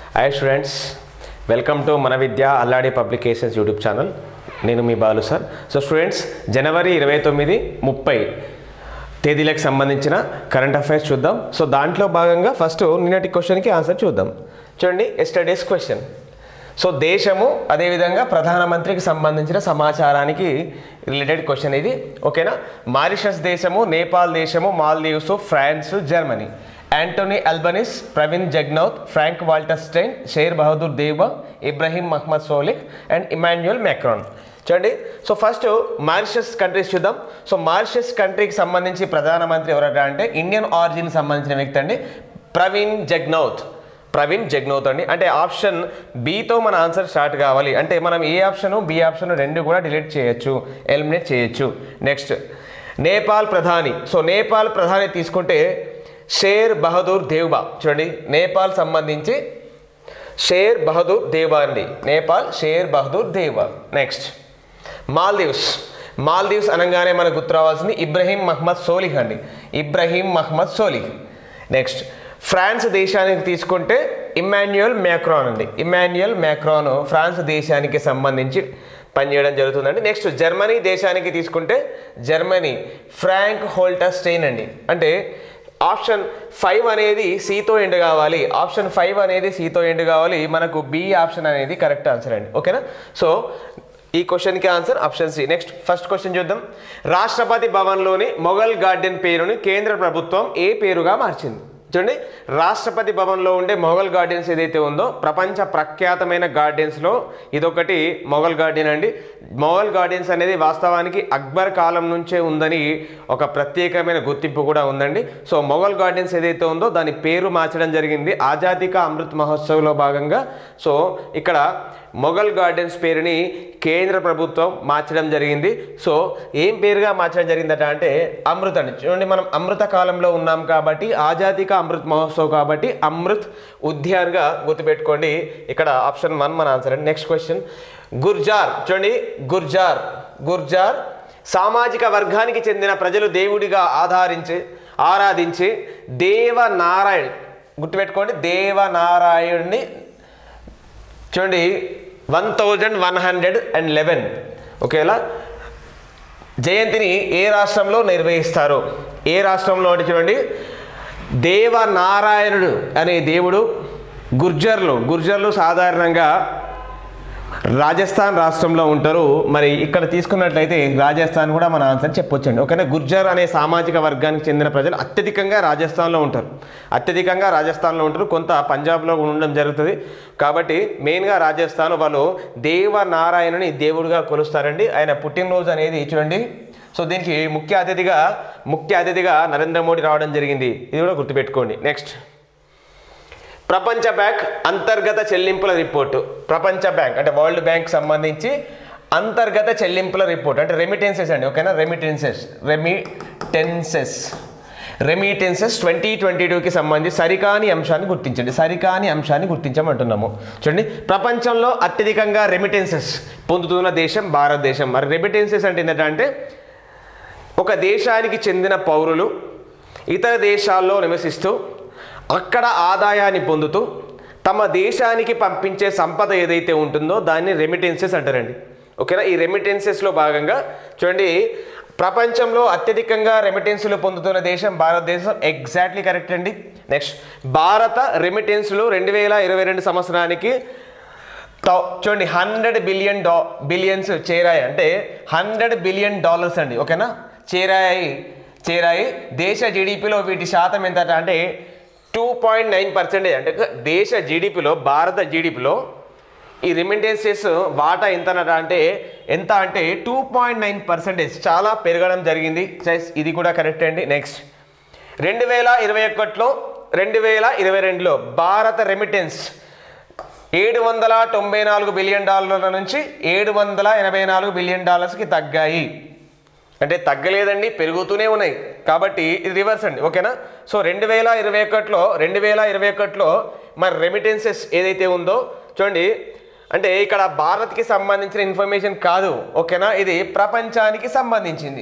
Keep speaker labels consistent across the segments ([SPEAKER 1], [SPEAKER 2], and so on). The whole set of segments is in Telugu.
[SPEAKER 1] హాయ్ స్టూడెంట్స్ వెల్కమ్ టు మన Vidya Alladi publications YouTube channel నేను మీ బాలు సార్ సో స్టూడెంట్స్ జనవరి ఇరవై తొమ్మిది ముప్పై తేదీలకు సంబంధించిన కరెంట్ అఫైర్స్ చూద్దాం సో దాంట్లో భాగంగా ఫస్ట్ నిన్నటి క్వశ్చన్కి ఆన్సర్ చూద్దాం చూడండి ఎస్టర్డేస్ క్వశ్చన్ సో దేశము అదేవిధంగా ప్రధానమంత్రికి సంబంధించిన సమాచారానికి రిలేటెడ్ క్వశ్చన్ ఇది ఓకేనా మారిషస్ దేశము నేపాల్ దేశము Maldives France Germany Antony Albanese Pravind Jugnauth Frank Walter Steinmeier Sher Bahadur Deuba Ibrahim Mohamed Solih and Emmanuel Macron చూడండి సో ఫస్ట్ మారిషస్ కంట్రీస్ చూద్దాం సో మారిషస్ కంట్రీకి సంబంధించి ప్రధానమంత్రి ఎవరట అంటే ఇండియన్ ఆరిజిన్ సంబంధించిన వ్యక్తి అండి ప్రవీణ్ జగ్నౌత్ ప్రవీణ్ జగ్నౌత్ అండి అంటే ఆప్షన్ బితో మన ఆన్సర్ స్టార్ట్ కావాలి అంటే మనం ఏ ఆప్షన్ బి ఆప్షన్ రెండు కూడా డిలీట్ చేయొచ్చు ఎలిమినేట్ చేయొచ్చు నెక్స్ట్ నేపాల్ ప్రధాని సో నేపాల్ ప్రధాని తీసుకుంటే షేర్ బహదూర్ దేవ్బా చూడండి నేపాల్ సంబంధించి షేర్ బహదూర్ దేవా అండి నేపాల్ షేర్ బహదూర్ దేవా నెక్స్ట్ మాల్దీవ్స్ మాల్దీవ్స్ అనగానే మనకు గుర్తు రావాల్సింది ఇబ్రహీం మహమ్మద్ సోలిహ్ అండి ఇబ్రహీం మహమ్మద్ సోలిహ్ నెక్స్ట్ ఫ్రాన్స్ దేశానికి తీసుకుంటే ఇమాన్యుయల్ మ్యాక్రాన్ అండి ఇమాన్యుయల్ మ్యాక్రాన్ ఫ్రాన్స్ దేశానికి సంబంధించి పనిచేయడం జరుగుతుందండి నెక్స్ట్ జర్మనీ దేశానికి తీసుకుంటే జర్మనీ ఫ్రాంక్ హోల్టర్స్టైన్ అండి అంటే ఆప్షన్ ఫైవ్ అనేది సీతో ఎండ్ కావాలి ఆప్షన్ ఫైవ్ అనేది సీతో ఎండ్ కావాలి మనకు బి ఆప్షన్ అనేది కరెక్ట్ ఆన్సర్ అండి ఓకేనా సో ఈ క్వశ్చన్కి answer option C next first question చూద్దాం రాష్ట్రపతి భవన్లోని మొఘల్ గార్డెన్ పేరుని కేంద్ర ప్రభుత్వం ఏ పేరుగా మార్చింది చూడండి రాష్ట్రపతి భవన్లో ఉండే మొఘల్ గార్డెన్స్ ఏదైతే ఉందో ప్రపంచ ప్రఖ్యాతమైన గార్డెన్స్లో ఇదొకటి మొఘల్ గార్డెన్ అండి మొఘల్ గార్డెన్స్ అనేది వాస్తవానికి అక్బర్ కాలం నుంచే ఉందని ఒక ప్రత్యేకమైన గుర్తింపు కూడా ఉందండి సో మొఘల్ గార్డెన్స్ ఏదైతే ఉందో దాని పేరు మార్చడం జరిగింది ఆజాదీ కా అమృత్ మహోత్సవ్లో భాగంగా సో ఇక్కడ మొఘల్ గార్డెన్స్ పేరుని కేంద్ర ప్రభుత్వం మార్చడం జరిగింది సో ఏం పేరుగా మార్చడం జరిగిందట అంటే అమృత్ అండి చూడండి మనం అమృత కాలంలో ఉన్నాం కాబట్టి ఆజాదీ కా అమృత్ మహోత్సవ్ కాబట్టి అమృత్ ఉద్యాన్గా గుర్తుపెట్టుకోండి ఇక్కడ ఆప్షన్ వన్ మన ఆన్సర్ అండి నెక్స్ట్ క్వశ్చన్ గుర్జార్ చూడండి గుర్జార్ గుర్జార్ సామాజిక వర్గానికి చెందిన ప్రజలు దేవుడిగా ఆధారించి ఆరాధించి దేవనారాయణ్ గుర్తుపెట్టుకోండి దేవనారాయణుడిని చూడండి one thousand one hundred and eleven ఓకేలా జయంతిని ఏ రాష్ట్రంలో నిర్వహిస్తారు ఏ రాష్ట్రంలో అంటే చూడండి దేవనారాయణుడు అనే దేవుడు గుర్జర్లు గుర్జర్లు సాధారణంగా రాజస్థాన్ రాష్ట్రంలో ఉంటారు మరి ఇక్కడ తీసుకున్నట్లయితే రాజస్థాన్ కూడా మన ఆన్సర్ చెప్పొచ్చండి ఓకేనా గుర్జర్ అనే సామాజిక వర్గానికి చెందిన ప్రజలు అత్యధికంగా రాజస్థాన్లో ఉంటారు అత్యధికంగా రాజస్థాన్లో ఉంటారు కొంత పంజాబ్లో ఉండడం జరుగుతుంది కాబట్టి మెయిన్గా రాజస్థాన్ వాళ్ళు దేవనారాయణుని దేవుడిగా కొలుస్తారండి ఆయన పుట్టినరోజు అనేది చూడండి సో దీనికి ముఖ్య అతిథిగా ముఖ్య అతిథిగా నరేంద్ర మోడీ రావడం జరిగింది ఇది కూడా గుర్తుపెట్టుకోండి నెక్స్ట్ ప్రపంచ బ్యాంక్ అంతర్గత చెల్లింపుల రిపోర్టు ప్రపంచ బ్యాంక్ అంటే వరల్డ్ బ్యాంక్ సంబంధించి అంతర్గత చెల్లింపుల రిపోర్ట్ అంటే రెమిటెన్సెస్ అండి ఓకేనా remittances remittances remittances twenty twenty టూకి సంబంధించి సరికాని అంశాన్ని గుర్తించండి సరికాని అంశాన్ని గుర్తించమంటున్నాము చూడండి ప్రపంచంలో అత్యధికంగా రెమిటెన్సెస్ పొందుతున్న దేశం భారతదేశం మరి రెమిటెన్సెస్ అంటే ఏంటంటే ఒక దేశానికి చెందిన పౌరులు ఇతర దేశాల్లో నివసిస్తూ అక్కడ ఆదాయాన్ని పొందుతూ తమ దేశానికి పంపించే సంపద ఏదైతే ఉంటుందో దాన్ని రెమిటెన్సెస్ అంటారండి ఓకేనా ఈ రెమిటెన్సెస్లో భాగంగా చూడండి ప్రపంచంలో అత్యధికంగా రెమిటెన్స్లు పొందుతున్న దేశం భారతదేశం ఎగ్జాక్ట్లీ కరెక్ట్ అండి నెక్స్ట్ భారత రెమిటెన్స్లు రెండు వేల ఇరవై రెండు సంవత్సరానికి థౌ- చూడండి హండ్రెడ్ బిలియన్ డా బిలియన్స్ చేరాయి అంటే హండ్రెడ్ బిలియన్ డాలర్స్ అండి ఓకేనా చేరాయి చేరాయి దేశ జీడిపిలో వీటి శాతం ఎంత అంటే టూ పాయింట్ నైన్ పర్సెంటేజ్ అంటే దేశ జీడిపిలో భారత జీడిపిలో ఈ రిమిటెన్సెస్ వాటా ఎంతనట అంటే ఎంత అంటే టూ పాయింట్ నైన్ పర్సెంటేజ్ చాలా పెరగడం జరిగింది సైజ్ ఇది కూడా కరెక్ట్ అండి నెక్స్ట్ రెండు వేల ఇరవై ఒకటిలో రెండు వేల ఇరవై రెండులో భారత రెమిటెన్స్ ఏడు వందల తొంభై నాలుగు బిలియన్ డాలర్ల నుంచి ఏడు వందల ఎనభై నాలుగు బిలియన్ డాలర్స్కి తగ్గాయి అంటే తగ్గలేదండి పెరుగుతూనే ఉన్నాయి కాబట్టి ఇది రివర్స్ అండి ఓకేనా సో రెండు వేల ఇరవై ఒకటిలో రెండు వేల ఇరవై ఒకటిలో మరి రెమిటెన్సెస్ ఏదైతే ఉందో చూడండి అంటే ఇక్కడ భారత్కి సంబంధించిన ఇన్ఫర్మేషన్ కాదు ఓకేనా ఇది ప్రపంచానికి సంబంధించింది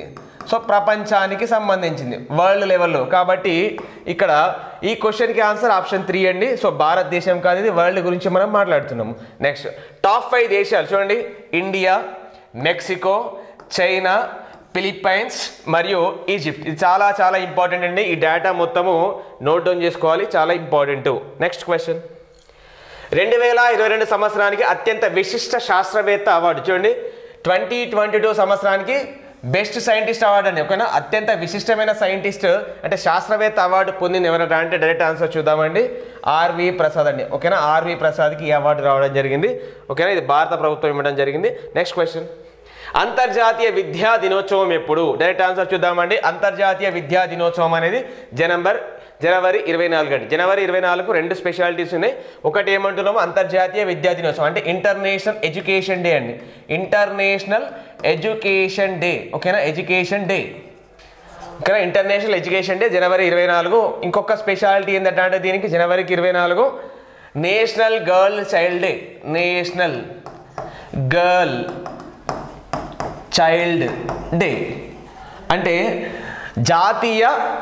[SPEAKER 1] సో ప్రపంచానికి సంబంధించింది వరల్డ్ లెవెల్లో కాబట్టి ఇక్కడ ఈ క్వశ్చన్కి ఆన్సర్ ఆప్షన్ త్రీ అండి సో భారతదేశం కాదు ఇది వరల్డ్ గురించి మనం మాట్లాడుతున్నాము నెక్స్ట్ టాప్ ఫైవ్ దేశాలు చూడండి ఇండియా మెక్సికో చైనా ఫిలిప్పైన్స్ మరియు ఈజిప్ట్ ఇది చాలా చాలా ఇంపార్టెంట్ అండి ఈ డేటా మొత్తము నోట్ డౌన్ చేసుకోవాలి చాలా ఇంపార్టెంట్ నెక్స్ట్ క్వశ్చన్ రెండు వేల ఇరవై రెండు సంవత్సరానికి అత్యంత విశిష్ట శాస్త్రవేత్త అవార్డు చూడండి ట్వంటీ ట్వంటీ టూ సంవత్సరానికి బెస్ట్ సైంటిస్ట్ అవార్డు అండి ఓకేనా అత్యంత విశిష్టమైన సైంటిస్ట్ అంటే శాస్త్రవేత్త అవార్డు పొందింది ఎవరంటే అంటే డైరెక్ట్ ఆన్సర్ చూద్దామండి ఆర్వి ప్రసాద్ అండి ఓకేనా ఆర్వి ప్రసాద్కి ఈ అవార్డు రావడం జరిగింది ఓకేనా ఇది భారత ప్రభుత్వం ఇవ్వడం జరిగింది నెక్స్ట్ క్వశ్చన్ అంతర్జాతీయ విద్యా దినోత్సవం ఎప్పుడు డైరెక్ట్ ఆన్సర్ చూద్దామండి అంతర్జాతీయ విద్యా దినోత్సవం అనేది జనవరి జనవరి ఇరవై నాలుగు అండి జనవరి ఇరవై నాలుగు రెండు స్పెషాలిటీస్ ఉన్నాయి ఒకటి ఏమంటున్నాము అంతర్జాతీయ విద్యా దినోత్సవం అంటే ఇంటర్నేషనల్ ఎడ్యుకేషన్ డే అండి ఇంటర్నేషనల్ ఎడ్యుకేషన్ డే ఓకేనా ఎడ్యుకేషన్ డే ఓకేనా ఇంటర్నేషనల్ ఎడ్యుకేషన్ డే జనవరి ఇరవై నాలుగు ఇంకొక స్పెషాలిటీ ఏంటంటే అంటే దీనికి జనవరికి ఇరవై నాలుగు national girl child day national girl child day అంటే జాతీయ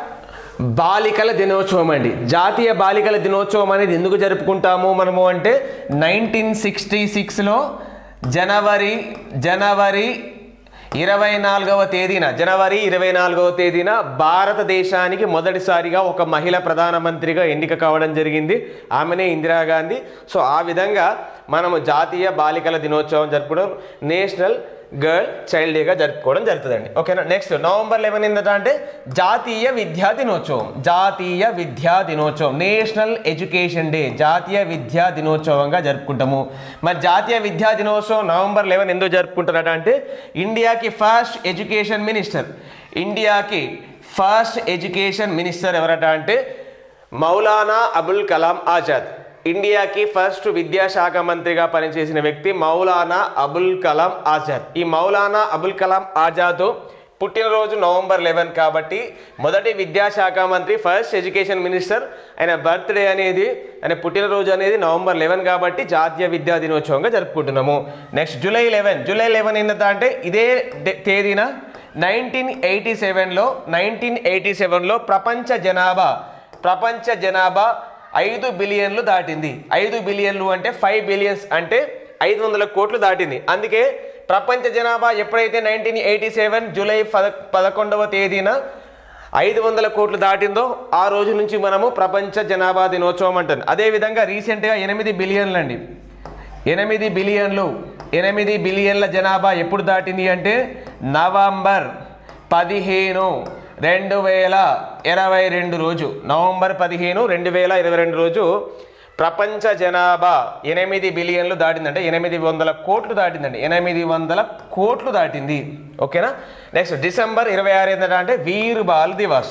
[SPEAKER 1] బాలికల దినోత్సవం అండి జాతీయ బాలికల దినోత్సవం అనేది ఎందుకు జరుపుకుంటాము మనము అంటే నైన్టీన్ సిక్స్టీ సిక్స్లో జనవరి జనవరి ఇరవై నాలుగవ తేదీన జనవరి ఇరవై నాలుగవ తేదీన భారతదేశానికి మొదటిసారిగా ఒక మహిళ ప్రధానమంత్రిగా ఎన్నిక కావడం జరిగింది ఆమెనే ఇందిరాగాంధీ సో ఆ విధంగా మనము జాతీయ బాలికల దినోత్సవం జరుపుకోవడం నేషనల్ గర్ల్ చైల్డ్ డేగా జరుపుకోవడం జరుగుతుందండి ఓకేనా నెక్స్ట్ నవంబర్ లెవెన్ ఏంటంటే అంటే జాతీయ విద్యా దినోత్సవం జాతీయ విద్యా దినోత్సవం నేషనల్ ఎడ్యుకేషన్ డే జాతీయ విద్యా దినోత్సవంగా జరుపుకుంటాము మరి జాతీయ విద్యా దినోత్సవం నవంబర్ లెవెన్ ఎందుకు జరుపుకుంటారట అంటే ఇండియాకి ఫస్ట్ ఎడ్యుకేషన్ మినిస్టర్ ఇండియాకి ఫస్ట్ ఎడ్యుకేషన్ మినిస్టర్ ఎవరట అంటే మౌలానా అబుల్ కలాం ఆజాద్ ఇండియాకి ఫస్ట్ విద్యాశాఖ మంత్రిగా పనిచేసిన వ్యక్తి మౌలానా అబుల్ కలాం ఆజాద్ ఈ మౌలానా అబుల్ కలాం ఆజాద్ పుట్టినరోజు నవంబర్ లెవెన్ కాబట్టి మొదటి విద్యాశాఖ మంత్రి ఫస్ట్ ఎడ్యుకేషన్ మినిస్టర్ ఆయన బర్త్డే అనేది ఆయన పుట్టినరోజు అనేది నవంబర్ లెవెన్ కాబట్టి జాతీయ విద్యా దినోత్సవంగా జరుపుకుంటున్నాము next July eleven July eleven ఏంటంటే అంటే ఇదే డే- తేదీన నైన్టీన్ ఎయిటీ సెవెన్లో నైన్టీన్ ఎయిటీ సెవెన్లో ప్రపంచ జనాభా ప్రపంచ జనాభా ఐదు బిలియన్లు దాటింది ఐదు బిలియన్లు అంటే ఫైవ్ బిలియన్స్ అంటే ఐదు వందల కోట్లు దాటింది అందుకే ప్రపంచ జనాభా ఎప్పుడైతే నైన్టీన్ ఎయిటీ సెవెన్ జూలై పద పదకొండవ తేదీన ఐదు వందల కోట్లు దాటిందో ఆ రోజు నుంచి మనము ప్రపంచ జనాభా దినోత్సవం అంటుంది అదేవిధంగా రీసెంట్గా ఎనిమిది బిలియన్లు అండి ఎనిమిది బిలియన్లు ఎనిమిది బిలియన్ల జనాభా ఎప్పుడు దాటింది అంటే నవంబర్ పదిహేను రెండు వేల ఇరవై రెండు రోజు నవంబర్ పదిహేను రెండు వేల ఇరవై రెండు రోజు ప్రపంచ జనాభా ఎనిమిది బిలియన్లు దాటిందంటే ఎనిమిది వందల కోట్లు దాటిందండి ఎనిమిది వందల కోట్లు దాటింది ఓకేనా నెక్స్ట్ డిసెంబర్ ఇరవై ఆరు ఏంటంటే అంటే వీర్ బాల్ దివాస్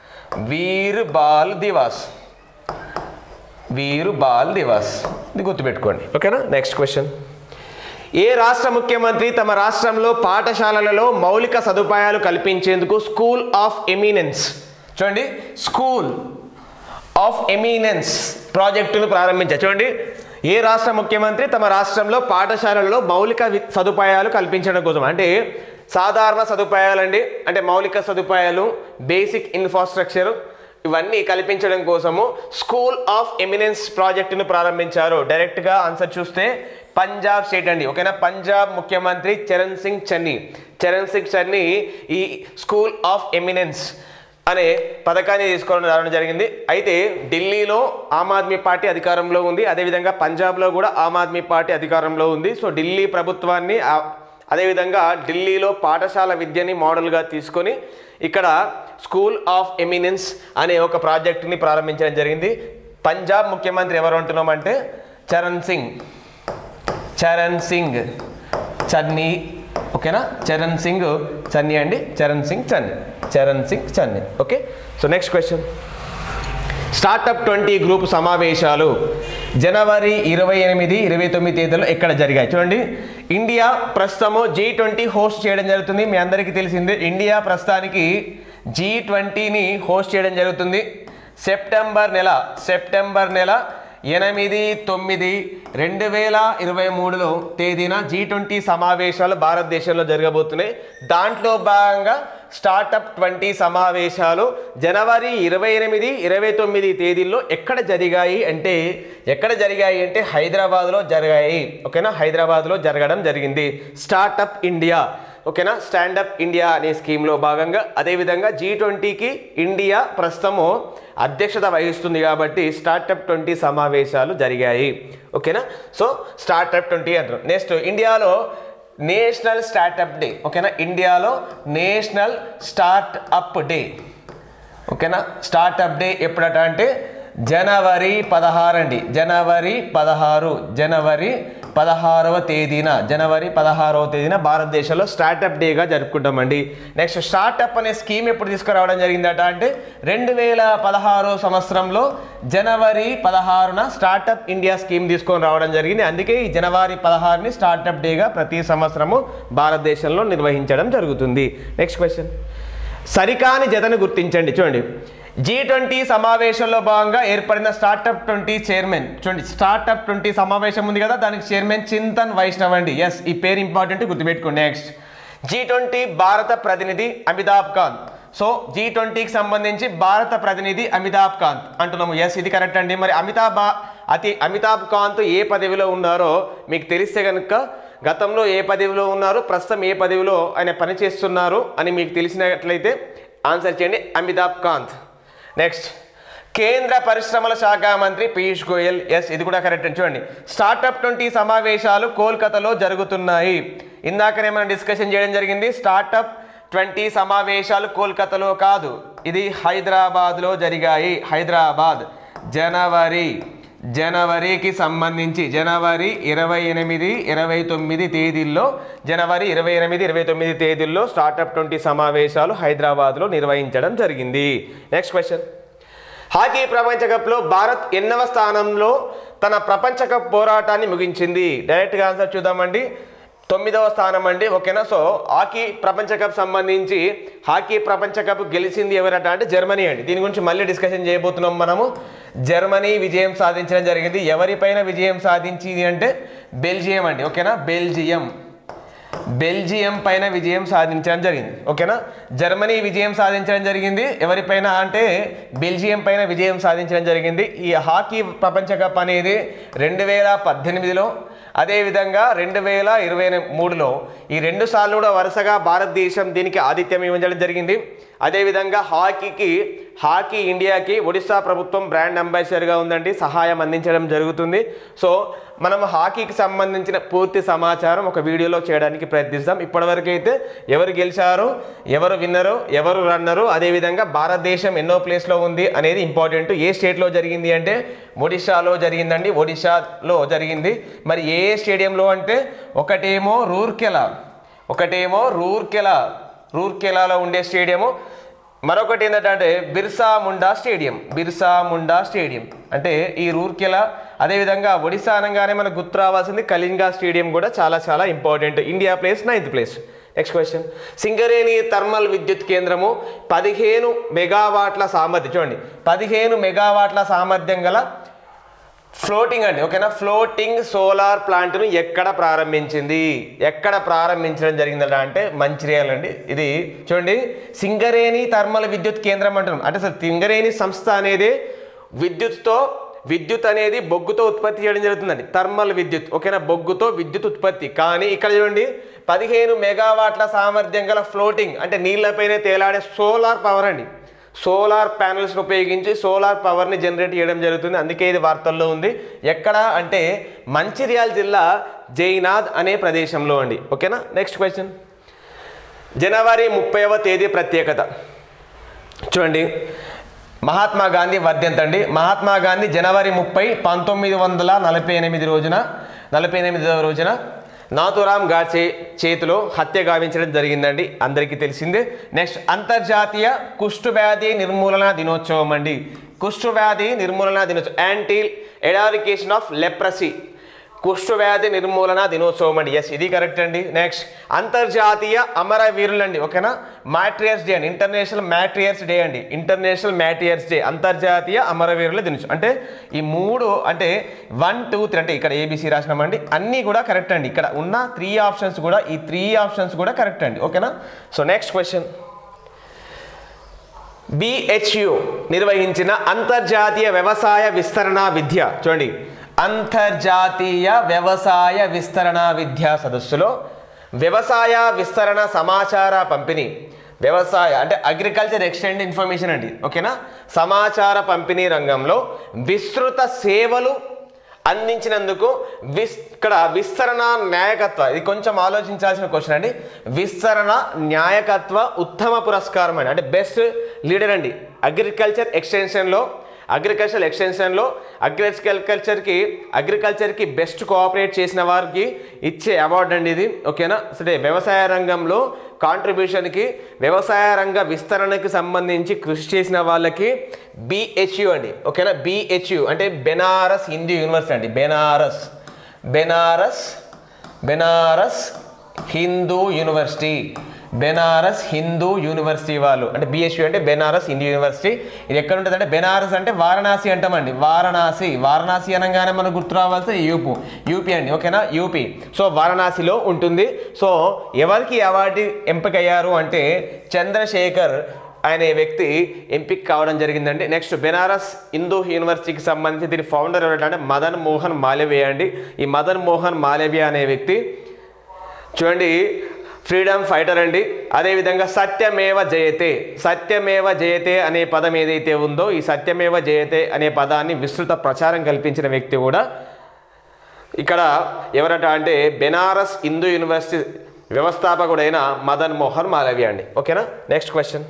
[SPEAKER 1] వీర్ బాల్ దివాస్ వీరు బాల్ దివాస్ ఇది గుర్తుపెట్టుకోండి ఓకేనా నెక్స్ట్ క్వశ్చన్ ఏ రాష్ట్ర ముఖ్యమంత్రి తమ రాష్ట్రంలో పాఠశాలలలో మౌలిక సదుపాయాలు కల్పించేందుకు స్కూల్ ఆఫ్ ఎమినెన్స్ చూడండి స్కూల్ ఆఫ్ ఎమినెన్స్ ప్రాజెక్టును ప్రారంభించారు చూడండి ఏ రాష్ట్ర ముఖ్యమంత్రి తమ రాష్ట్రంలో పాఠశాలల్లో మౌలిక వి- సదుపాయాలు కల్పించడం కోసం అంటే సాధారణ సదుపాయాలండి అంటే మౌలిక సదుపాయాలు బేసిక్ ఇన్ఫ్రాస్ట్రక్చర్ ఇవన్నీ కల్పించడం కోసము స్కూల్ ఆఫ్ ఎమినెన్స్ ప్రాజెక్టును ప్రారంభించారు డైరెక్ట్గా ఆన్సర్ చూస్తే పంజాబ్ స్టేట్ అండి ఓకేనా పంజాబ్ ముఖ్యమంత్రి చరణ్ సింగ్ చన్నీ చరణ్ సింగ్ చన్నీ ఈ స్కూల్ ఆఫ్ ఎమినెన్స్ అనే పథకాన్ని తీసుకోవడం రావడం జరిగింది అయితే ఢిల్లీలో ఆమ్ ఆద్మీ పార్టీ అధికారంలో ఉంది అదేవిధంగా పంజాబ్లో కూడా ఆమ్ ఆద్మీ పార్టీ అధికారంలో ఉంది సో ఢిల్లీ ప్రభుత్వాన్ని ఆ- అదేవిధంగా ఢిల్లీలో పాఠశాల విద్యని మోడల్గా తీసుకొని ఇక్కడ స్కూల్ ఆఫ్ ఎమినెన్స్ అనే ఒక ప్రాజెక్టుని ప్రారంభించడం జరిగింది పంజాబ్ ముఖ్యమంత్రి ఎవరు అంటున్నామంటే చరణ్ సింగ్ చరణ్ సింగ్ చన్నీ ఓకేనా చరణ్ సింగ్ చన్నీ అండి Charan Singh Channi Charan Singh Channi okay so next question startup twenty group సమావేశాలు జనవరి ఇరవై ఎనిమిది ఇరవై తొమ్మిది తేదీలో ఎక్కడ జరిగాయి చూడండి ఇండియా ప్రస్తుతము జీ ట్వంటీ హోస్ట్ చేయడం జరుగుతుంది మీ అందరికీ తెలిసిందే ఇండియా ప్రస్తుతానికి జీ ట్వంటీని హోస్ట్ చేయడం జరుగుతుంది సెప్టెంబర్ నెల సెప్టెంబర్ నెల ఎనిమిది తొమ్మిది రెండు వేల ఇరవై మూడులో తేదీన జీ ట్వంటీ సమావేశాలు భారతదేశంలో జరగబోతున్నాయి దాంట్లో భాగంగా స్టార్టప్ ట్వంటీ సమావేశాలు జనవరి ఇరవై ఎనిమిది ఇరవై తొమ్మిది తేదీల్లో ఎక్కడ జరిగాయి అంటే ఎక్కడ జరిగాయి అంటే హైదరాబాద్లో జరిగాయి ఓకేనా హైదరాబాద్లో జరగడం జరిగింది స్టార్టప్ ఇండియా ఓకేనా స్టాండప్ ఇండియా అనే స్కీమ్లో భాగంగా అదేవిధంగా జీ ట్వంటీకి ఇండియా ప్రస్తుతము అధ్యక్షత వహిస్తుంది కాబట్టి స్టార్టప్ ట్వంటీ సమావేశాలు జరిగాయి ఓకేనా సో స్టార్టప్ ట్వంటీ అంటారు నెక్స్ట్ ఇండియాలో నేషనల్ స్టార్టప్ డే ఓకేనా ఇండియాలో నేషనల్ స్టార్ట్ అప్ డే ఓకేనా స్టార్టప్ డే ఎప్పుడట అంటే జనవరి పదహారు అండి జనవరి పదహారు జనవరి పదహారవ తేదీన జనవరి పదహారవ తేదీన భారతదేశంలో స్టార్టప్ డేగా జరుపుకుంటామండి నెక్స్ట్ స్టార్టప్ అనే స్కీమ్ ఎప్పుడు తీసుకురావడం జరిగిందట అంటే రెండు వేల పదహారు సంవత్సరంలో జనవరి పదహారున స్టార్టప్ ఇండియా స్కీమ్ తీసుకొని రావడం జరిగింది అందుకే ఈ జనవరి పదహారుని స్టార్టప్ డేగా ప్రతి సంవత్సరము భారతదేశంలో నిర్వహించడం జరుగుతుంది నెక్స్ట్ క్వశ్చన్ సరికాని జతను గుర్తించండి చూడండి జీ ట్వంటీ సమావేశంలో భాగంగా ఏర్పడిన స్టార్టప్ ట్వంటీ చైర్మన్ చూడండి స్టార్టప్ ట్వంటీ సమావేశం ఉంది కదా దానికి చైర్మన్ చింతన్ వైష్ణవ్ అండి ఎస్ ఈ పేరు ఇంపార్టెంట్ గుర్తుపెట్టుకోండి నెక్స్ట్ జీ ట్వంటీ భారత ప్రతినిధి అమితాబ్ కాంత్ సో జీ ట్వంటీకి సంబంధించి భారత ప్రతినిధి అమితాబ్ కాంత్ అంటున్నాము ఎస్ ఇది కరెక్ట్ అండి మరి అమితాబ్ అతి అమితాబ్ కాంత్ ఏ పదవిలో ఉన్నారో మీకు తెలిస్తే కనుక గతంలో ఏ పదవిలో ఉన్నారు ప్రస్తుతం ఏ పదవిలో ఆయన పనిచేస్తున్నారు అని మీకు తెలిసినట్లయితే ఆన్సర్ చేయండి అమితాబ్ కాంత్ నెక్స్ట్ కేంద్ర పరిశ్రమల శాఖ మంత్రి పీయూష్ గోయల్ ఎస్ ఇది కూడా కరెక్ట్ అని చూడండి స్టార్టప్ ట్వంటీ సమావేశాలు కోల్కతాలో జరుగుతున్నాయి ఇందాకనే మనం డిస్కషన్ చేయడం జరిగింది స్టార్టప్ ట్వంటీ సమావేశాలు కోల్కతాలో కాదు ఇది హైదరాబాద్లో జరిగాయి హైదరాబాద్ జనవరి జనవరికి సంబంధించి జనవరి ఇరవై ఎనిమిది ఇరవై తొమ్మిది తేదీల్లో జనవరి ఇరవై ఎనిమిది ఇరవై తొమ్మిది తేదీల్లో స్టార్టప్ ట్వంటీ సమావేశాలు హైదరాబాద్లో నిర్వహించడం జరిగింది నెక్స్ట్ క్వశ్చన్ హాకీ ప్రపంచ కప్లో భారత్ ఎన్నవ స్థానంలో తన ప్రపంచ కప్ పోరాటాన్ని ముగించింది డైరెక్ట్గా ఆన్సర్ చూద్దామండి తొమ్మిదవ స్థానం అండి ఓకేనా సో హాకీ ప్రపంచ కప్ సంబంధించి హాకీ ప్రపంచ కప్ గెలిచింది ఎవరట అంటే జర్మనీ అండి దీని గురించి మళ్ళీ డిస్కషన్ చేయబోతున్నాం మనము జర్మనీ విజయం సాధించడం జరిగింది ఎవరిపైన విజయం సాధించింది అంటే బెల్జియం అండి ఓకేనా బెల్జియం బెల్జియం పైన విజయం సాధించడం జరిగింది ఓకేనా జర్మనీ విజయం సాధించడం జరిగింది ఎవరిపైన అంటే బెల్జియం పైన విజయం సాధించడం జరిగింది ఈ హాకీ ప్రపంచ కప్ అనేది రెండు వేల పద్దెనిమిదిలో అదేవిధంగా రెండు వేల ఇరవై మూడులో ఈ రెండు సార్లు కూడా వరుసగా భారతదేశం దీనికి ఆతిథ్యం ఇవ్వడం జరిగింది అదేవిధంగా హాకీకి హాకీ ఇండియాకి ఒడిశా ప్రభుత్వం బ్రాండ్ అంబాసిడర్గా ఉందండి సహాయం అందించడం జరుగుతుంది సో మనం హాకీకి సంబంధించిన పూర్తి సమాచారం ఒక వీడియోలో చేయడానికి ప్రయత్నిస్తాం ఇప్పటివరకు అయితే ఎవరు గెలిచారు ఎవరు విన్నరు ఎవరు రన్నరు అదేవిధంగా భారతదేశం ఎన్నో ప్లేస్లో ఉంది అనేది ఇంపార్టెంట్ ఏ స్టేట్లో జరిగింది అంటే ఒడిశాలో జరిగిందండి ఒడిశాలో జరిగింది మరి ఏ స్టేడియంలో అంటే ఒకటేమో రూర్కెలా ఒకటేమో రూర్కెలా రూర్కెలాలో ఉండే స్టేడియము మరొకటి ఏంటంటే బిర్సా ముండా స్టేడియం బిర్సా ముండా స్టేడియం అంటే ఈ రూర్కెలా అదేవిధంగా ఒడిశా అనగానే మనకు గుర్తు రావాల్సింది కళింగా స్టేడియం కూడా చాలా చాలా important India place ninth place next question Singareni thermal విద్యుత్ కేంద్రము పదిహేను మెగావాట్ల సామర్థ్యం చూడండి పదిహేను మెగావాట్ల సామర్థ్యం గల ఫ్లోటింగ్ అండి ఓకేనా ఫ్లోటింగ్ సోలార్ ప్లాంట్ను ఎక్కడ ప్రారంభించింది ఎక్కడ ప్రారంభించడం జరిగిందట అంటే మంచిర్యాల అండి ఇది చూడండి సింగరేణి థర్మల్ విద్యుత్ కేంద్రం అంటున్నాం అంటే అసలు సింగరేణి సంస్థ అనేది విద్యుత్తో విద్యుత్ అనేది బొగ్గుతో ఉత్పత్తి చేయడం జరుగుతుందండి థర్మల్ విద్యుత్ ఓకేనా బొగ్గుతో విద్యుత్ ఉత్పత్తి కానీ ఇక్కడ చూడండి పదిహేను మెగావాట్ల సామర్థ్యం గల ఫ్లోటింగ్ అంటే నీళ్లపైనే తేలాడే సోలార్ పవర్ అండి సోలార్ ప్యానల్స్ని ఉపయోగించి సోలార్ పవర్ని జనరేట్ చేయడం జరుగుతుంది అందుకే ఇది వార్తల్లో ఉంది ఎక్కడ అంటే మంచిర్యాల జిల్లా జైనాథ్ అనే ప్రదేశంలో అండి ఓకేనా నెక్స్ట్ క్వశ్చన్ జనవరి ముప్పైవ తేదీ ప్రత్యేకత చూడండి మహాత్మా గాంధీ వర్ధంతండి మహాత్మా గాంధీ జనవరి ముప్పై పంతొమ్మిది వందల నలభై ఎనిమిది రోజున నలభై ఎనిమిదవ రోజున నాథురామ్ గాడ్సే చేతిలో హత్య గావించడం జరిగిందండి అందరికీ తెలిసిందే నెక్స్ట్ అంతర్జాతీయ కుష్టు వ్యాధి నిర్మూలన దినోత్సవం అండి కుష్టు వ్యాధి నిర్మూలన దినోత్సవం యాంటీ ఎడారికేషన్ ఆఫ్ లెప్రసీ కుష్ఠవ్యాధి నిర్మూలన దినోత్సవం అండి ఎస్ ఇది కరెక్ట్ అండి నెక్స్ట్ అంతర్జాతీయ అమరవీరులు అండి ఓకేనా మ్యాట్రియర్స్ డే అండి ఇంటర్నేషనల్ మ్యాట్రియర్స్ డే అండి ఇంటర్నేషనల్ మ్యాట్రియర్స్ డే అంతర్జాతీయ అమరవీరుల దినోత్సవం అంటే ఈ మూడు అంటే వన్ టూ త్రీ అంటే ఇక్కడ ఏబిసి రాసినామండి అన్నీ కూడా కరెక్ట్ అండి ఇక్కడ ఉన్న త్రీ ఆప్షన్స్ కూడా ఈ త్రీ ఆప్షన్స్ కూడా కరెక్ట్ అండి ఓకేనా సో నెక్స్ట్ క్వశ్చన్ బిహెచ్యు నిర్వహించిన అంతర్జాతీయ వ్యవసాయ విస్తరణ విద్య చూడండి అంతర్జాతీయ వ్యవసాయ విస్తరణ విద్యా సదస్సులో వ్యవసాయ విస్తరణ సమాచార పంపిణీ వ్యవసాయ అంటే అగ్రికల్చర్ ఎక్స్టెండ్ ఇన్ఫర్మేషన్ అండి ఓకేనా సమాచార పంపిణీ రంగంలో విస్తృత సేవలు అందించినందుకు విస్ ఇక్కడ విస్తరణ న్యాయకత్వ ఇది కొంచెం ఆలోచించాల్సిన క్వశ్చన్ అండి విస్తరణ న్యాయకత్వ ఉత్తమ పురస్కారం అండి అంటే బెస్ట్ లీడర్ అండి అగ్రికల్చర్ ఎక్స్టెన్షన్లో అగ్రికల్చర్ ఎక్స్టెన్షన్లో అగ్రికల్చర్కి అగ్రికల్చర్కి బెస్ట్ కోఆపరేట్ చేసిన వారికి ఇచ్చే అవార్డు అండి ఇది ఓకేనా సరే వ్యవసాయ రంగంలో కాంట్రిబ్యూషన్కి వ్యవసాయ రంగ విస్తరణకి సంబంధించి కృషి చేసిన వాళ్ళకి బిహెచ్యు అండి ఓకేనా బిహెచ్యు అంటే బెనారస్ హిందూ యూనివర్సిటీ అండి బెనారస్ బెనారస్ బెనారస్ హిందూ యూనివర్సిటీ బెనారస్ హిందూ యూనివర్సిటీ వాళ్ళు అంటే బిఎస్యు అంటే బెనారస్ హిందూ యూనివర్సిటీ ఇది ఎక్కడ ఉంటుంది అంటే బెనారస్ అంటే వారణాసి అంటామండి వారణాసి వారణాసి అనగానే మనకు గుర్తు రావాల్సిన యూపు యూపీ అండి ఓకేనా యూపీ సో వారణాసిలో ఉంటుంది సో ఎవరికి అవార్డు ఎంపికయ్యారు అంటే చంద్రశేఖర్ అనే వ్యక్తి ఎంపిక కావడం జరిగిందండి నెక్స్ట్ బెనారస్ హిందూ యూనివర్సిటీకి సంబంధించి దీని ఫౌండర్ ఎవరంటే మదన్ మోహన్ మాలవ్య అండి ఈ మదన్ మోహన్ మాలవ్య అనే వ్యక్తి చూడండి ఫ్రీడమ్ ఫైటర్ అండి అదేవిధంగా సత్యమేవ జయతే సత్యమేవ జయతే అనే పదం ఏదైతే ఉందో ఈ సత్యమేవ జయతే అనే పదాన్ని విస్తృత ప్రచారం కల్పించిన వ్యక్తి కూడా ఇక్కడ ఎవరట అంటే బెనారస్ హిందూ యూనివర్సిటీ వ్యవస్థాపకుడైన మదన్ మోహన్ మాలవ్య అండి ఓకేనా నెక్స్ట్ క్వశ్చన్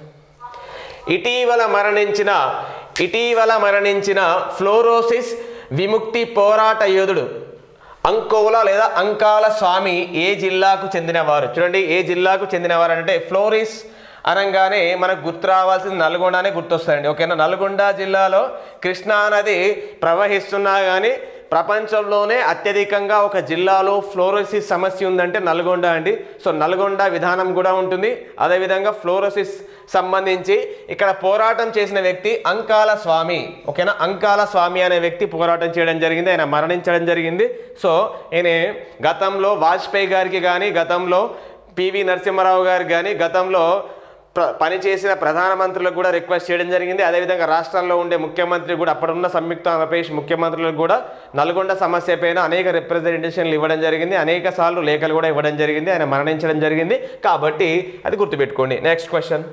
[SPEAKER 1] ఇటీవల మరణించిన ఇటీవల మరణించిన ఫ్లోరోసిస్ విముక్తి పోరాట యోధుడు అంకోల లేదా అంకాల స్వామి ఏ జిల్లాకు చెందినవారు చూడండి ఏ జిల్లాకు చెందినవారు అంటే ఫ్లోరిస్ అనగానే మనకు గుర్తు రావాల్సింది నల్గొండనే గుర్తొస్తాయండి ఓకేనా నల్గొండ జిల్లాలో కృష్ణా నది ప్రవహిస్తున్నా కానీ ప్రపంచంలోనే అత్యధికంగా ఒక జిల్లాలో ఫ్లోరోసిస్ సమస్య ఉందంటే నల్గొండ అండి సో నల్గొండ విధానం కూడా ఉంటుంది అదేవిధంగా ఫ్లోరోసిస్ సంబంధించి ఇక్కడ పోరాటం చేసిన వ్యక్తి అంకాల స్వామి ఓకేనా అంకాల స్వామి అనే వ్యక్తి పోరాటం చేయడం జరిగింది ఆయన మరణించడం జరిగింది సో ఈయన గతంలో వాజ్పేయి గారికి కానీ గతంలో పివి నరసింహారావు గారికి కానీ గతంలో ప్ర పనిచేసిన ప్రధానమంత్రులకు కూడా రిక్వెస్ట్ చేయడం జరిగింది అదేవిధంగా రాష్ట్రాల్లో ఉండే ముఖ్యమంత్రి కూడా అప్పుడున్న సంయుక్త ఆంధ్రప్రదేశ్ ముఖ్యమంత్రులకు కూడా నల్గొండ సమస్య పైన అనేక రిప్రజెంటేషన్లు ఇవ్వడం జరిగింది అనేక సార్లు లేఖలు కూడా ఇవ్వడం జరిగింది ఆయన మరణించడం జరిగింది కాబట్టి అది గుర్తుపెట్టుకోండి నెక్స్ట్ క్వశ్చన్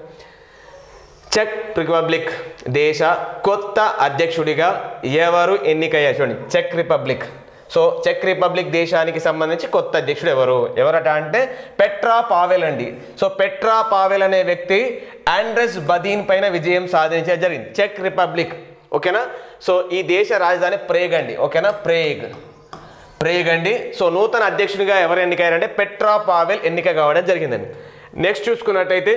[SPEAKER 1] చెక్ రిపబ్లిక్ దేశ కొత్త అధ్యక్షుడిగా ఎవరు ఎన్నికయ్యారు చూడండి check republic so check republic దేశానికి సంబంధించి కొత్త అధ్యక్షుడు ఎవరు ఎవరట అంటే పెట్రా పావెల్ అండి సో పెట్రా పావెల్ అనే వ్యక్తి ఆండ్రెస్ బదీన్ పైన విజయం సాధించడం జరిగింది చెక్ రిపబ్లిక్ ఓకేనా సో ఈ దేశ రాజధాని ప్రేగ్ అండి ఓకేనా ప్రేగ్ ప్రేగ్ అండి సో నూతన అధ్యక్షుడిగా ఎవరు ఎన్నికయ్యారంటే పెట్రా పావెల్ ఎన్నిక కావడం జరిగిందండి నెక్స్ట్ చూసుకున్నట్టయితే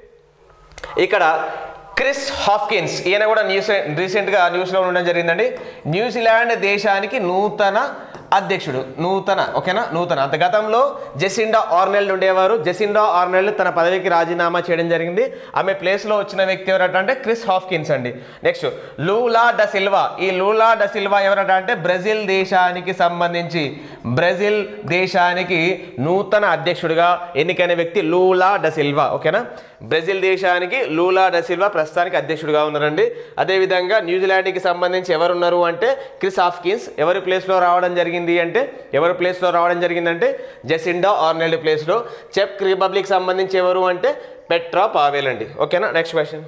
[SPEAKER 1] ఇక్కడ క్రిస్ హాఫ్కిన్స్ ఈయన కూడా న్యూస్ రీసెంట్గా న్యూస్లో ఉండడం జరిగిందండి న్యూజిలాండ్ దేశానికి నూతన అధ్యక్షుడు నూతన ఓకేనా నూతన అంత గతంలో జెసిండా ఆర్నెల్డ్ ఉండేవారు జెసిండా ఆర్నెల్డ్ తన పదవికి రాజీనామా చేయడం జరిగింది ఆమె ప్లేస్లో వచ్చిన వ్యక్తి ఎవరట అంటే క్రిస్ హాఫ్కిన్స్ అండి నెక్స్ట్ లూలా డ సిల్వా ఈ లూలా డ సిల్వా ఎవరట అంటే బ్రెజిల్ దేశానికి సంబంధించి బ్రెజిల్ దేశానికి నూతన అధ్యక్షుడిగా ఎన్నికైన వ్యక్తి లూలా డ సిల్వా ఓకేనా బ్రెజిల్ దేశానికి లూలా డ సిల్వా ప్రస్తుతానికి అధ్యక్షుడిగా ఉన్నారండి అదేవిధంగా న్యూజిలాండ్కి సంబంధించి ఎవరున్నారు అంటే క్రిస్ హాఫ్కిన్స్ ఎవరి ప్లేస్లో రావడం జరిగింది అంటే ఎవరి ప్లేస్లో రావడం జరిగిందంటే జెసిండా ఆర్నెల్డ్ ప్లేస్లో చెక్ రిపబ్లిక్ సంబంధించి ఎవరు అంటే పెట్రా పావేల్ అండి ఓకేనా నెక్స్ట్ క్వశ్చన్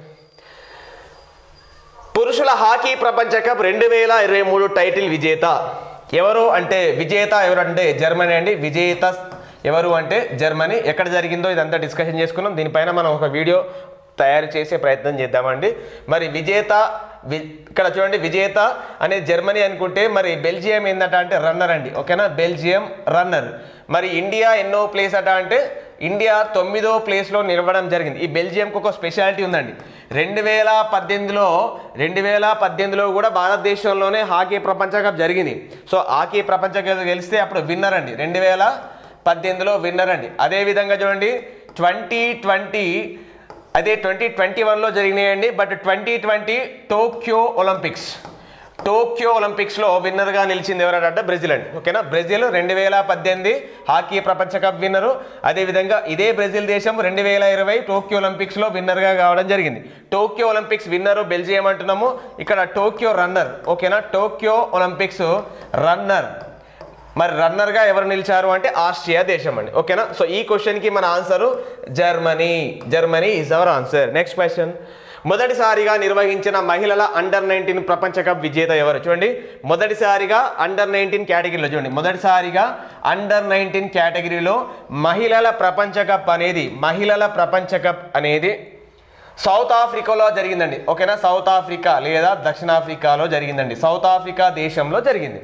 [SPEAKER 1] పురుషుల హాకీ ప్రపంచ కప్ రెండు వేల ఇరవై మూడు టైటిల్ విజేత ఎవరు అంటే విజేత ఎవరు అంటే జర్మనీ అండి విజేత ఎవరు అంటే జర్మనీ ఎక్కడ జరిగిందో ఇదంతా డిస్కషన్ చేసుకున్నాం దీనిపైన మనం ఒక వీడియో తయారు చేసే ప్రయత్నం చేద్దామండి మరి విజేత వి ఇక్కడ చూడండి విజేత అనేది జర్మనీ అనుకుంటే మరి బెల్జియం ఏందట అంటే రన్నర్ అండి ఓకేనా బెల్జియం రన్నర్ మరి ఇండియా ఎన్నో ప్లేస్ అట అంటే ఇండియా తొమ్మిదో ప్లేస్లో నిలవడం జరిగింది ఈ బెల్జియంకి ఒక స్పెషాలిటీ ఉందండి రెండు వేల పద్దెనిమిదిలో రెండు వేల పద్దెనిమిదిలో కూడా భారతదేశంలోనే హాకీ ప్రపంచ కప్ జరిగింది సో హాకీ ప్రపంచ కప్ గెలిస్తే అప్పుడు విన్నర్ అండి రెండు వేల పద్దెనిమిదిలో విన్నర్ అండి అదేవిధంగా చూడండి ట్వంటీ ట్వంటీ అదే ట్వంటీ ట్వంటీ వన్లో జరిగినాయండి but twenty twenty Tokyo Olympics Tokyo ఒలింపిక్స్లో విన్నర్గా నిలిచింది ఎవరంటే బ్రెజిల్ అండి ఓకేనా బ్రెజిల్ రెండు వేల పద్దెనిమిది హాకీ ప్రపంచ కప్ విన్నరు అదేవిధంగా ఇదే బ్రెజిల్ దేశం రెండు వేల ఇరవై టోక్యో ఒలింపిక్స్లో విన్నర్గా కావడం జరిగింది టోక్యో ఒలింపిక్స్ విన్నరు బెల్జియం అంటున్నాము ఇక్కడ టోక్యో రన్నర్ ఓకేనా టోక్యో ఒలింపిక్స్ రన్నర్ మరి రన్నర్గా ఎవరు నిలిచారు అంటే ఆస్ట్రియా దేశం అండి ఓకేనా సో ఈ క్వశ్చన్కి మన answer Germany Germany is our answer next question మొదటిసారిగా నిర్వహించిన మహిళల అండర్ నైన్టీన్ ప్రపంచ కప్ విజేత ఎవరు చూడండి మొదటిసారిగా అండర్ నైన్టీన్ కేటగిరీలో చూడండి మొదటిసారిగా అండర్ నైన్టీన్ కేటగిరీలో మహిళల ప్రపంచ కప్ అనేది మహిళల ప్రపంచ కప్ అనేది సౌత్ ఆఫ్రికాలో జరిగిందండి ఓకేనా సౌత్ ఆఫ్రికా లేదా దక్షిణాఫ్రికాలో జరిగిందండి సౌత్ ఆఫ్రికా దేశంలో జరిగింది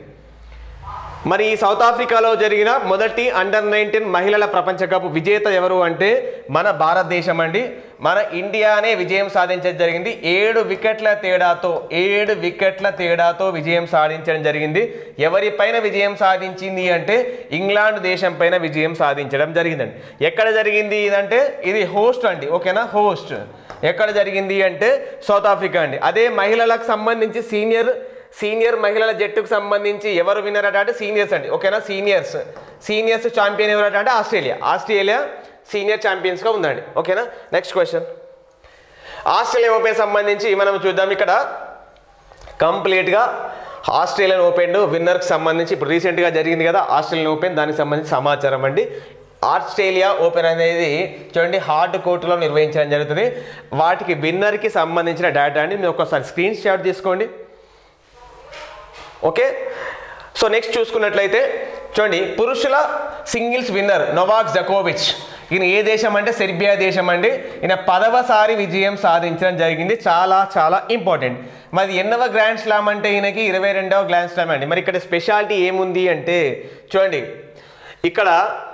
[SPEAKER 1] మరి ఈ సౌత్ ఆఫ్రికాలో జరిగిన మొదటి అండర్ నైన్టీన్ మహిళల ప్రపంచ కప్ విజేత ఎవరు అంటే మన భారతదేశం అండి మన ఇండియానే విజయం సాధించడం జరిగింది ఏడు వికెట్ల తేడాతో ఏడు వికెట్ల తేడాతో విజయం సాధించడం జరిగింది ఎవరిపైన విజయం సాధించింది అంటే ఇంగ్లాండ్ దేశం పైన విజయం సాధించడం జరిగిందండి ఎక్కడ జరిగింది ఇదంటే ఇది హోస్ట్ అండి ఓకేనా హోస్ట్ ఎక్కడ జరిగింది అంటే సౌత్ ఆఫ్రికా అండి అదే మహిళలకు సంబంధించి సీనియర్ సీనియర్ మహిళల జట్టుకు సంబంధించి ఎవరు విన్నర్ అట అంటే సీనియర్స్ అండి ఓకేనా సీనియర్స్ సీనియర్స్ ఛాంపియన్ ఎవరట అంటే ఆస్ట్రేలియా ఆస్ట్రేలియా సీనియర్ ఛాంపియన్స్గా ఉందండి ఓకేనా నెక్స్ట్ క్వశ్చన్ ఆస్ట్రేలియా ఓపెన్ సంబంధించి మనం చూద్దాం ఇక్కడ కంప్లీట్గా ఆస్ట్రేలియన్ ఓపెన్ విన్నర్కి సంబంధించి ఇప్పుడు రీసెంట్గా జరిగింది కదా ఆస్ట్రేలియన్ ఓపెన్ దానికి సంబంధించి సమాచారం అండి ఆస్ట్రేలియా ఓపెన్ అనేది చూడండి హార్డ్ కోర్టులో నిర్వహించడం జరుగుతుంది వాటికి విన్నర్కి సంబంధించిన డేటా అండి మీరు ఒకసారి స్క్రీన్ షాట్ తీసుకోండి ఓకే సో నెక్స్ట్ చూసుకున్నట్లయితే చూడండి పురుషుల సింగిల్స్ విన్నర్ నొవాక్ జకోవిచ్ ఈయన ఏ దేశం అంటే సెర్బియా దేశం అండి ఈయన పదవసారి విజయం సాధించడం జరిగింది చాలా చాలా ఇంపార్టెంట్ మరి ఎన్నవ గ్రాండ్ స్లామ్ అంటే ఈయనకి ఇరవై రెండవ గ్రాండ్ స్లామ్ అండి మరి ఇక్కడ స్పెషాలిటీ ఏముంది అంటే చూడండి ఇక్కడ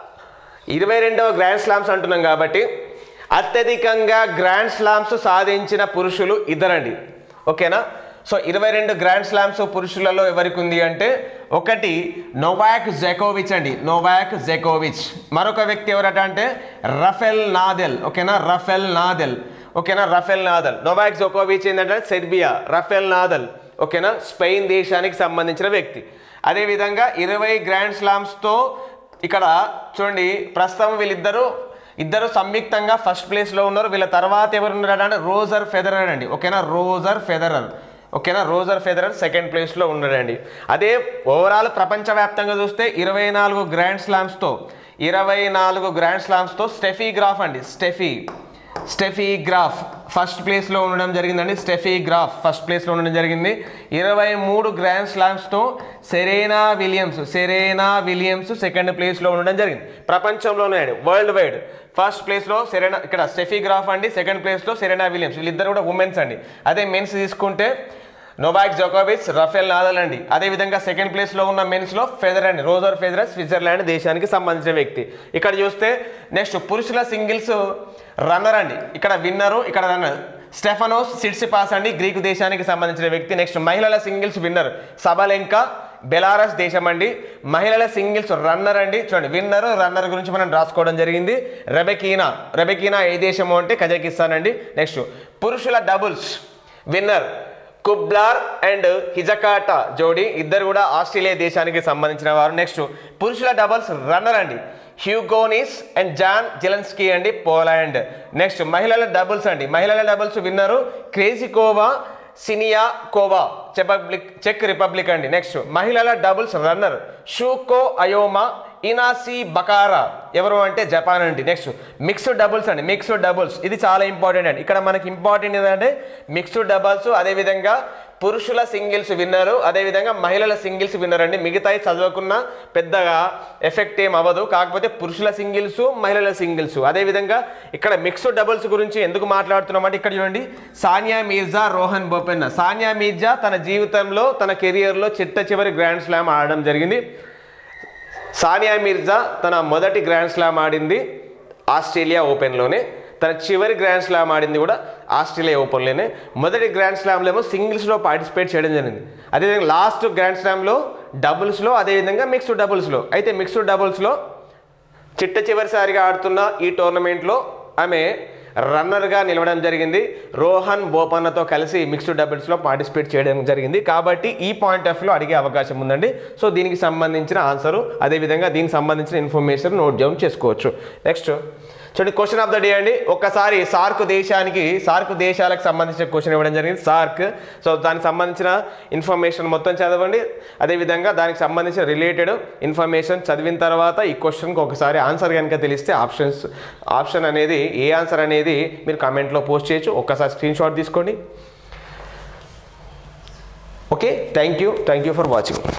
[SPEAKER 1] ఇరవై రెండవ గ్రాండ్ స్లామ్స్ అంటున్నాం కాబట్టి అత్యధికంగా గ్రాండ్ స్లామ్స్ సాధించిన పురుషులు ఇద్దరండి ఓకేనా సో ఇరవై రెండు గ్రాండ్ స్లామ్స్ పురుషులలో ఎవరికి ఉంది అంటే ఒకటి నోవాక్ జెకోవిచ్ అండి నోవాక్ జెకోవిచ్ మరొక వ్యక్తి ఎవరట అంటే రఫెల్ నాదెల్ ఓకేనా రఫెల్ నాదెల్ ఓకేనా రఫెల్ నాదల్ నోవాక్ జోకోవిచ్ ఏంటంటే సెర్బియా రఫెల్ నాదల్ ఓకేనా స్పెయిన్ దేశానికి సంబంధించిన వ్యక్తి అదేవిధంగా ఇరవై గ్రాండ్ స్లామ్స్తో ఇక్కడ చూడండి ప్రస్తుతం వీళ్ళిద్దరూ ఇద్దరు సంయుక్తంగా ఫస్ట్ ప్లేస్లో ఉన్నారు వీళ్ళ తర్వాత ఎవరు ఉన్నారు అంటే రోజర్ ఫెదరర్ అండి ఓకేనా రోజర్ ఫెదరర్ ఓకేనా రోజర్ ఫెదరర్ సెకండ్ ప్లేస్లో ఉన్నాడండి అదే ఓవరాల్ ప్రపంచవ్యాప్తంగా చూస్తే ఇరవై నాలుగు గ్రాండ్ స్లామ్స్తో ఇరవై నాలుగు గ్రాండ్ స్లామ్స్తో స్టెఫీ గ్రాఫ్ అండి స్టెఫీ స్టెఫీ గ్రాఫ్ ఫస్ట్ ప్లేస్లో ఉండడం జరిగిందండి స్టెఫీ గ్రాఫ్ ఫస్ట్ ప్లేస్లో ఉండడం జరిగింది ఇరవై మూడు గ్రాండ్ స్లామ్స్తో Serena Williams Serena Williams second ప్లేస్లో ఉండడం జరిగింది ప్రపంచంలోనే అండి వరల్డ్ వైడ్ ఫస్ట్ ప్లేస్లో సెరెనా ఇక్కడ స్టెఫీ గ్రాఫ్ అండి సెకండ్ ప్లేస్లో సెరెనా విలియమ్స్ వీళ్ళిద్దరు కూడా ఉమెన్స్ అండి అదే మెన్స్ తీసుకుంటే నోవాక్ జోకోవిచ్ రఫేల్ నాదల్ అండి అదేవిధంగా సెకండ్ ప్లేస్లో ఉన్న మెన్స్లో ఫెదర్ అండి రోజర్ ఫెదరర్ స్విట్జర్లాండ్ దేశానికి సంబంధించిన వ్యక్తి ఇక్కడ చూస్తే నెక్స్ట్ పురుషుల సింగిల్స్ రన్నర్ అండి ఇక్కడ విన్నరు ఇక్కడ రన్నర్ స్టెఫనోస్ సిడ్సిపాస్ అండి గ్రీకు దేశానికి సంబంధించిన వ్యక్తి నెక్స్ట్ మహిళల సింగిల్స్ విన్నర్ సబలెంకా బెలారస్ దేశం అండి మహిళల సింగిల్స్ రన్నర్ అండి చూడండి విన్నర్ రన్నర్ గురించి మనం రాసుకోవడం జరిగింది రెబెకీనా రెబెకీనా ఏ దేశము అంటే కజకిస్తాన్ అండి నెక్స్ట్ పురుషుల doubles winner Kubler and Hijikata జోడీ ఇద్దరు కూడా ఆస్ట్రేలియా దేశానికి సంబంధించిన వారు నెక్స్ట్ పురుషుల డబల్స్ రన్నర్ అండి హ్యూగోనిస్ అండ్ జాన్ జెలెన్స్కీ అండి పోలాండ్ నెక్స్ట్ మహిళల డబుల్స్ అండి మహిళల doubles winner Krejcikova Siniakova republic చెక్ రిపబ్లిక్ అండి నెక్స్ట్ మహిళల doubles runner Shuko Aoyama Ena బకారా ఎవరు అంటే జపాన్ అండి నెక్స్ట్ మిక్స్డ్ డబుల్స్ అండి మిక్స్డ్ డబుల్స్ ఇది చాలా ఇంపార్టెంట్ అండి ఇక్కడ మనకి ఇంపార్టెంట్ ఏంటంటే మిక్స్డ్ డబుల్స్ అదేవిధంగా పురుషుల సింగిల్స్ విన్నరు అదేవిధంగా మహిళల సింగిల్స్ విన్నర్ అండి మిగతాయి చదవకున్న పెద్దగా ఎఫెక్ట్ ఏం అవ్వదు కాకపోతే పురుషుల సింగిల్స్ మహిళల సింగిల్స్ అదేవిధంగా ఇక్కడ మిక్స్డ్ డబుల్స్ గురించి ఎందుకు మాట్లాడుతున్నాం అంటే ఇక్కడ చూడండి సానియా మీర్జా రోహన్ బొపెన్న సానియా మీర్జా తన జీవితంలో తన కెరియర్లో చిట్ట చివరి గ్రాండ్ స్లామ్ ఆడడం జరిగింది సానియా మిర్జా తన మొదటి గ్రాండ్ స్లామ్ ఆడింది ఆస్ట్రేలియా ఓపెన్లోనే తన చివరి గ్రాండ్ స్లామ్ ఆడింది కూడా ఆస్ట్రేలియా ఓపెన్లోనే మొదటి గ్రాండ్ స్లామ్లో ఏమో సింగిల్స్లో పార్టిసిపేట్ చేయడం జరిగింది అదేవిధంగా లాస్ట్ గ్రాండ్ స్లామ్లో డబుల్స్లో అదేవిధంగా మిక్స్డ్ డబుల్స్లో అయితే మిక్స్డ్ డబుల్స్లో చిట్ట చివరిసారిగా ఆడుతున్న ఈ టోర్నమెంట్లో ఆమె రన్నర్గా నిలవడం జరిగింది రోహన్ బోపన్నతో కలిసి మిక్స్డ్ డబుల్స్లో పార్టిసిపేట్ చేయడం జరిగింది కాబట్టి ఈ పాయింట్ ఆఫ్ లో అడిగే అవకాశం ఉందండి సో దీనికి సంబంధించిన ఆన్సరు అదేవిధంగా దీనికి సంబంధించిన ఇన్ఫర్మేషన్ నోట్ డౌన్ చేసుకోవచ్చు నెక్స్ట్ చూడండి క్వశ్చన్ ఆఫ్ ద డే అండి ఒక్కసారి సార్క్ దేశానికి సార్క్ దేశాలకు సంబంధించిన క్వశ్చన్ ఇవ్వడం జరిగింది సార్క్ సో దానికి సంబంధించిన ఇన్ఫర్మేషన్ మొత్తం చదవండి అదేవిధంగా దానికి సంబంధించిన రిలేటెడ్ ఇన్ఫర్మేషన్ చదివిన తర్వాత ఈ క్వశ్చన్కి ఒకసారి ఆన్సర్ కనుక తెలిస్తే ఆప్షన్స్ ఆప్షన్ అనేది ఏ ఆన్సర్ అనేది మీరు కామెంట్లో పోస్ట్ చేయొచ్చు ఒక్కసారి స్క్రీన్ షాట్ తీసుకోండి okay thank you thank you for watching